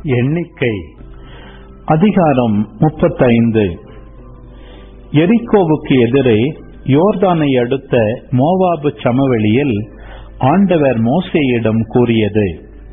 எண்ணிக்கை அதிகாரம் முப்பத்தைந்து எரிக்கோவுக்கு எதிரே யோர்தானை அடுத்த மோவாபு சமவெளியில் ஆண்டவர் மோசேயிடம் கூறியது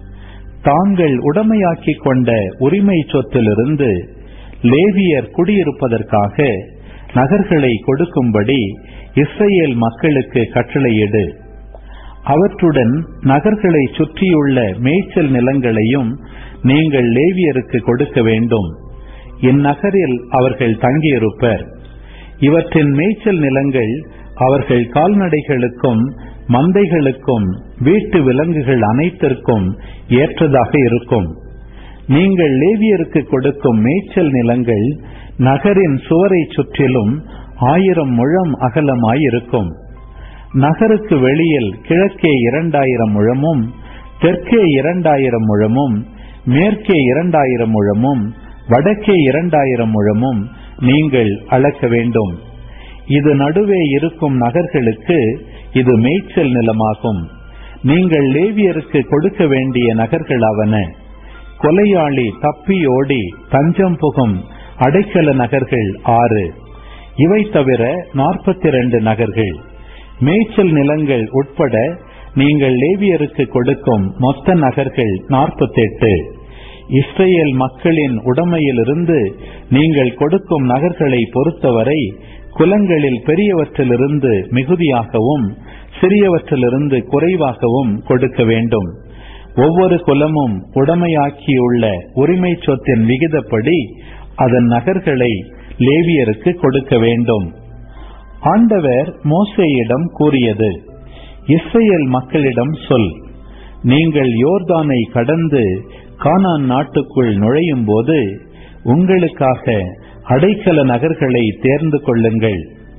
தாங்கள் உடமையாக்கிக் கொண்ட உரிமை சொத்திலிருந்து லேவியர் குடியிருப்பதற்காக நகர்களை கொடுக்கும்படி இஸ்ரேல் மக்களுக்கு கட்டளையிடு அவற்றுடன் நகர்களை சுற்றியுள்ள மேய்ச்சல் நிலங்களையும் நீங்கள் லேவியருக்கு கொடுக்க வேண்டும் இந்நகரில் அவர்கள் தங்கியிருப்பர் இவற்றின் மேய்ச்சல் நிலங்கள் அவர்கள் கால்நடைகளுக்கும் மந்தைகளுக்கும் வீட்டு விலங்குகள் அனைத்திற்கும் ஏற்றதாக இருக்கும் நீங்கள் லேவியருக்கு கொடுக்கும் மேய்ச்சல் நிலங்கள் நகரின் சுவரை சுற்றிலும் ஆயிரம் முழம் அகலமாயிருக்கும் நகருக்கு வெளியில் கிழக்கே இரண்டாயிரம் முழமும் தெற்கே இரண்டாயிரம் முழமும் மேற்கே இரண்டாயிரம் முழமும் வடக்கே இரண்டாயிரம் முழமும் நீங்கள் அளக்க வேண்டும் இது நடுவே இருக்கும் நகர்களுக்கு இது மேய்ச்சல் நிலமாகும் நீங்கள் லேவியருக்கு கொடுக்க வேண்டிய நகர்களாவன கொலையாளி தப்பி ஓடி தஞ்சம் புகும் அடைக்கல நகர்கள் ஆறு இவை தவிர நாற்பத்தி இரண்டு நகர்கள் மேய்ச்சல் நிலங்கள் உட்பட நீங்கள் லேவியருக்கு கொடுக்கும் மொத்த நகர்கள் நாற்பத்தெட்டு இஸ்ரேல் மக்களின் உடமையிலிருந்து நீங்கள் கொடுக்கும் நகர்களை பொறுத்தவரை குலங்களில் பெரியவற்றிலிருந்து மிகுதியாகவும் சிறியவற்றிலிருந்து குறைவாகவும் கொடுக்க வேண்டும் ஒவ்வொரு குலமும் உடமையாக்கியுள்ள உரிமை சொத்தின் விகிதப்படி அதன் நகர்களை லேவியருக்கு கொடுக்க வேண்டும் ஆண்டவர் மோசேயிடம் கூறியது இஸ்ரேல் மக்களிடம் சொல் நீங்கள் யோர்தானை கடந்து கானான் நாட்டுக்குள் நுழையும் போது உங்களுக்காக அடைக்கல நகர்களை தேர்ந்து கொள்ளுங்கள்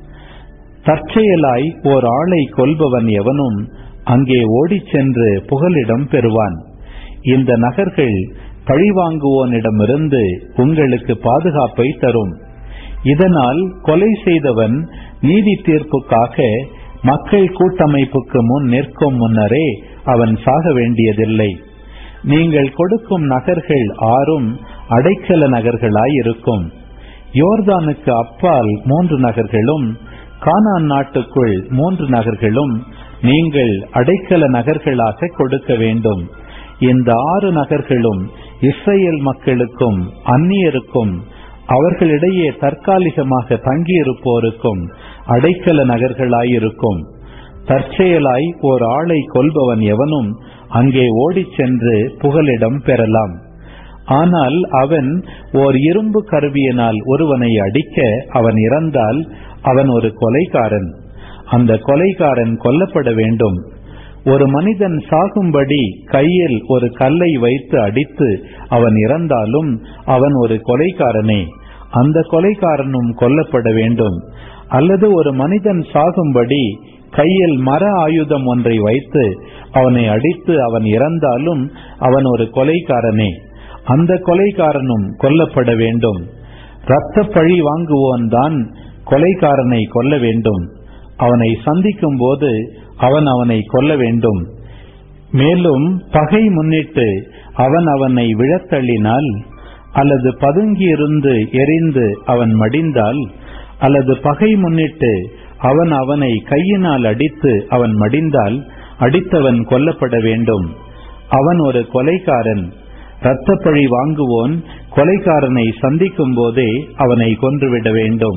தற்செயலாய் ஓர் ஆளை கொல்பவன் எவனும் அங்கே ஓடிச் சென்று புகலிடம் பெறுவான் இந்த நகர்கள் பழிவாங்குவோனிடமிருந்து உங்களுக்கு பாதுகாப்பை தரும் இதனால் கொலை செய்தவன் நீதி தீர்ப்புக்காக மக்கள் கூட்டமைப்புக்கு முன் நிற்கும் முன்னரே அவன் சாக வேண்டியதில்லை நீங்கள் கொடுக்கும் நகர்கள் ஆறும் அடைக்கல நகர்களாயிருக்கும் யோர்தானுக்கு அப்பால் மூன்று நகர்களும் கானான் நாட்டுக்குள் மூன்று நகர்களும் நீங்கள் அடைக்கல நகர்களாக கொடுக்க வேண்டும் இந்த ஆறு நகர்களும் இஸ்ரேல் மக்களுக்கும் அந்நியருக்கும் அவர்களிடையே தற்காலிகமாக தங்கியிருப்போருக்கும் அடைக்கல நகர்களாயிருக்கும் தற்செயலாய் ஓர் ஆளை கொல்பவன் எவனும் அங்கே ஓடிச் சென்று புகலிடம் பெறலாம் ஆனால் அவன் ஓர் இரும்பு கருவியினால் ஒருவனை அடிக்க அவன் இறந்தால் அவன் ஒரு கொலைகாரன் அந்த கொலைகாரன் கொல்லப்பட வேண்டும் ஒரு மனிதன் சாகும்படி கையில் ஒரு கல்லை வைத்து அடித்து அவன் இறந்தாலும் அவன் ஒரு கொலைகாரனே அந்த கொலைகாரனும் கொல்லப்பட வேண்டும் அல்லது ஒரு மனிதன் சாகும்படி கையில் மர ஆயுதம் ஒன்றை வைத்து அவனை அடித்து அவன் இறந்தாலும் அவன் ஒரு கொலைகாரனே அந்த கொலைகாரனும் கொல்லப்பட வேண்டும் இரத்த பழி வாங்குவோன் தான் கொலைகாரனை கொல்ல வேண்டும் அவனை சந்திக்கும் போது அவன் அவனை கொல்ல வேண்டும் மேலும் பகை முன்னிட்டு அவன் அவனை விழத்தள்ளினால் அல்லது பதுங்கியிருந்து எரிந்து அவன் மடிந்தால் அல்லது பகை முன்னிட்டு அவன் அவனை கையினால் அடித்து அவன் மடிந்தால் அடித்தவன் கொல்லப்பட வேண்டும் அவன் ஒரு கொலைகாரன் இரத்தப்பழி வாங்குவோன் கொலைகாரனை சந்திக்கும் போதே அவனை கொன்றுவிட வேண்டும்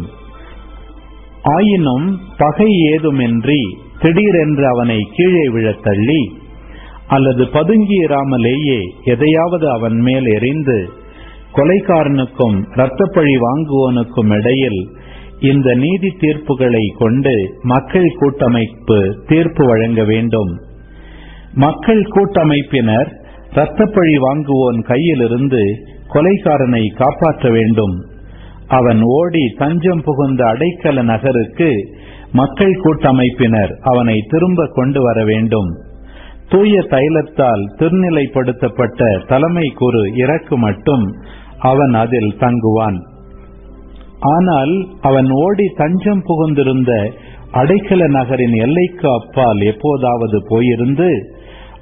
ஆயினும் பகை ஏதுமின்றி திடீரென்று அவனை கீழே விழத் தள்ளி அல்லது பதுங்கியிராமலேயே எதையாவது அவன் மேல் எரிந்து கொலைகாரனுக்கும் இரத்தப்பழி வாங்குவோனுக்கும் இடையில் இந்த நீதி தீர்ப்புகளை கொண்டு மக்கள் கூட்டமைப்பு தீர்ப்பு வழங்க வேண்டும் மக்கள் கூட்டமைப்பினர் இரத்தப்பழி வாங்குவோன் கையிலிருந்து கொலைகாரனை காப்பாற்ற வேண்டும் அவன் ஓடி தஞ்சம் புகுந்த அடைக்கல நகருக்கு மக்கள் கூட்டமைப்பினர் அவனை திரும்ப கொண்டு வர வேண்டும் தூய தைலத்தால் திருநிலைப்படுத்தப்பட்ட தலைமை குரு இறக்கு மட்டும் அவன் அதில் தங்குவான் ஆனால் அவன் ஓடி தஞ்சம் புகுந்திருந்த அடைக்கல நகரின் எல்லைக்கு அப்பால் எப்போதாவது போயிருந்து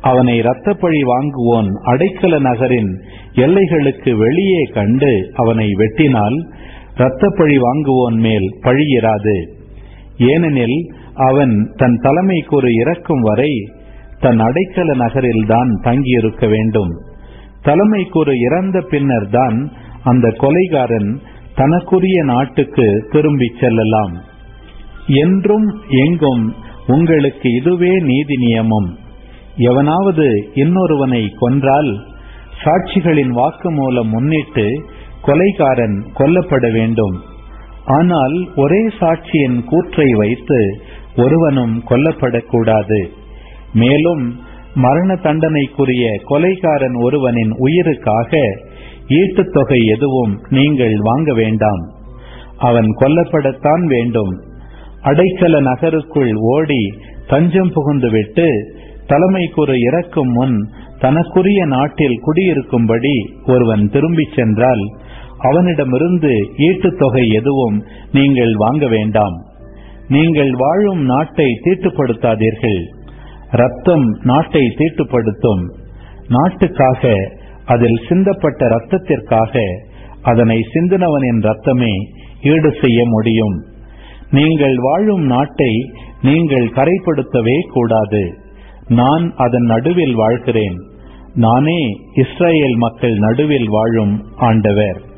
அவனை இரத்தப்பழி வாங்குவோன் அடைக்கல நகரின் எல்லைகளுக்கு வெளியே கண்டு அவனை வெட்டினால் இரத்தப்பழி வாங்குவோன் மேல் பழியிராது ஏனெனில் அவன் தன் தலைமைக்கு இறக்கும் வரை தன் அடைக்கல நகரில்தான் தங்கியிருக்க வேண்டும் தலைமைக்கு இறந்த பின்னர் தான் அந்த கொலைகாரன் தனக்குரிய நாட்டுக்கு திரும்பிச் செல்லலாம் என்றும் எங்கும் உங்களுக்கு இதுவே நீதி நியமம் எவனாவது இன்னொருவனை கொன்றால் சாட்சிகளின் வாக்குமூலம் முன்னிட்டு கொலைகாரன் கொல்லப்பட வேண்டும் ஆனால் ஒரே சாட்சியின் கூற்றை வைத்து ஒருவனும் கொல்லப்படக்கூடாது மேலும் மரண தண்டனைக்குரிய கொலைகாரன் ஒருவனின் உயிருக்காக ஈட்டுத் தொகை எதுவும் நீங்கள் வாங்க வேண்டாம் அவன் கொல்லப்படத்தான் வேண்டும் அடைக்கல நகருக்குள் ஓடி தஞ்சம் புகுந்துவிட்டு தலைமைக்குரு இறக்கும் முன் தனக்குரிய நாட்டில் குடியிருக்கும்படி ஒருவன் திரும்பிச் சென்றால் அவனிடமிருந்து ஈட்டுத் தொகை எதுவும் நீங்கள் வாங்க வேண்டாம் நீங்கள் வாழும் நாட்டை தீட்டுப்படுத்தாதீர்கள் ரத்தம் நாட்டை தீட்டுப்படுத்தும் நாட்டுக்காக அதில் சிந்தப்பட்ட ரத்தத்திற்காக அதனை சிந்தினவனின் ரத்தமே ஈடு செய்ய முடியும் நீங்கள் வாழும் நாட்டை நீங்கள் கரைப்படுத்தவே கூடாது நான் அதன் நடுவில் வாழ்கிறேன் நானே இஸ்ரேல் மக்கள் நடுவில் வாழும் ஆண்டவர்